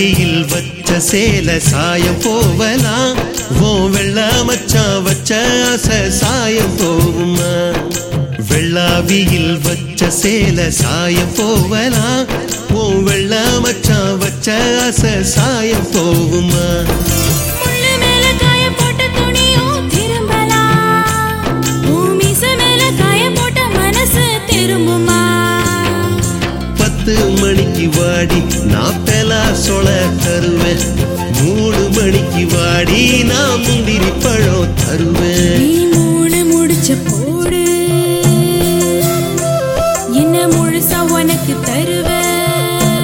வெள்ளாவியில் வச்ச சேல சாயம் போவலாம் ஓ வெள்ளா மச்சான் வச்ச ஆசை சாயம் போகுமா வெள்ளாவியில் வச்ச சேல சாயம் போவலாம் ஓ வெள்ளா மச்சான் வச்ச ஆசை சாயம் போகுமா முள்ளு மேல காய போட்ட துணியும் திரும்பலாம் உன் மீச மேல காய போட்ட மனசு திரும்புமா பத்து மணிக்கு வாடி நான் பெலா சொல தருவேன் மூணு மணிக்கு வாடி நான் முந்திரி பழம் தருவேன் நீ மூணு முடிச்ச போடு என்ன முழுசா உனக்கு தருவேன்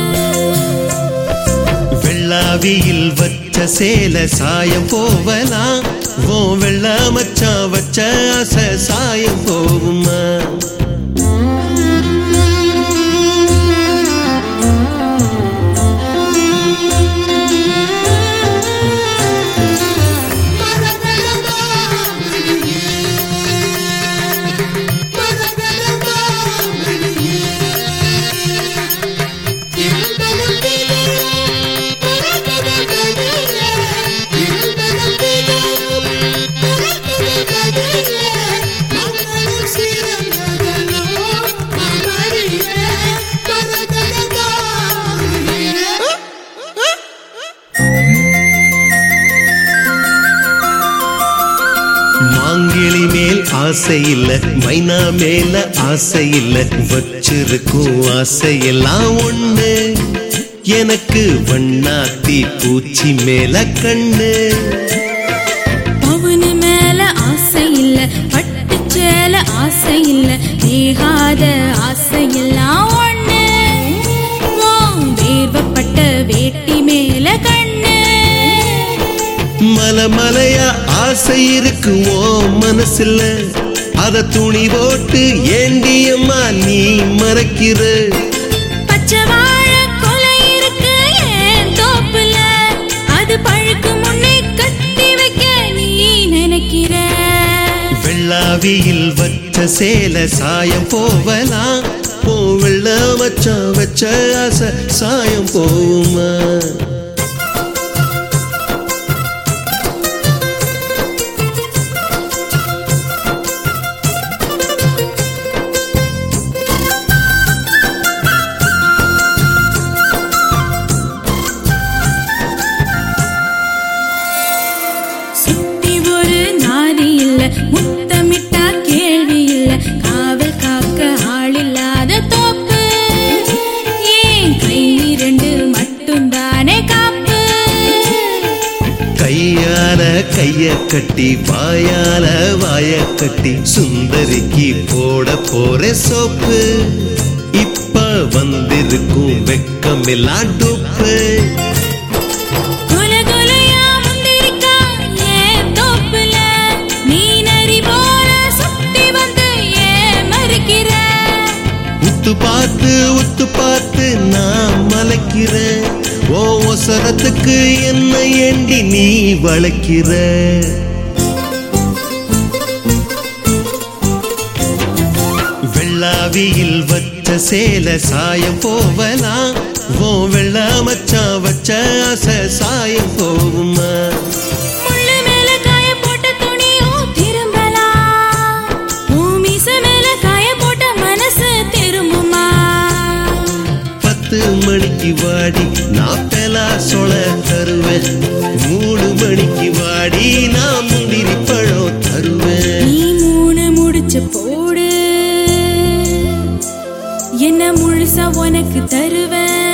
வெள்ளாவியில் வச்ச சேல சாயம் போவலாம் ஓ வெள்ளா மச்சான் வச்ச ஆசை சாயம் போகுமா மாங்கிளி மேல் ஆசை இல்ல மைனா மேல ஆசை இல்ல வச்சிருக்கும் ஆசையெல்லாம் ஒண்ணு எனக்கு வண்ணாத்தி பூச்சி மேல கண்ணு பவுனு மேல ஆசை இல்ல பட்டு சேல ஆசை இல்ல வேகாத ஆசை எல்லாம் ஒண்ணு உன் வேர்வப்பட்ட வேட்டி மேல கண்ணு மல மலையா ஆசை இருக்கு ஓ மனசுல அத துணி போட்டு ஏண்டியம்மா நீ மறைக்கிற பச்சை வாழை கொலை இருக்கு என் தோப்புல அது பழுக்கு முன்னே கட்டி வைக்க நீ நினைக்கிற வெள்ளாவியில் வச்ச சேல சாயம் போவலாம் போ வெள்ள மச்சான் வச்ச ஆசை சாயம் போகுமா சுத்தி ஒரு நாரி இல்ல முத்தமிட்டா கேள்வி இல்ல காவல் காக்க ஆள் இல்லாத தோப்பு ஏன் கை ரெண்டு மட்டும்தானே காப்பு கையால கைய கட்டி வாயால வாய கட்டி சுந்தரிக்கு போட போற சோப்பு இப்ப வந்திருக்கும் வெக்கமெல்லாம் டூப்பு கொல கொலையா முந்திரிக்கா ஏன் தோப்புல நீ நரி போல சுத்தி வந்து ஏன் மறுக்கிற உத்து பார்த்து உத்து பார்த்து நான் மலைக்கிறேன் ஓ ஒசரத்துக்கு என்ன ஏண்டி நீ வளைக்கிற வெள்ளாவியில் வச்ச சேல சாயம் போவலாம் ஓ வெள்ளா மச்சான் வச்ச ஆசை சாயம் போகுமா முள்ளு மேல காய போட்ட துணியும் திரும்பலாம் உன் மீச மேல காய போட்ட மனசு திரும்புமா பத்து மணிக்கு வாடி நான் பெலா சொல தருவேன் மூணு மணிக்கு வாடி நான் முந்திரி பழம் தருவேன் நீ மூணு முடிச்சு போடு என்ன முழுசா உனக்கு தருவேன்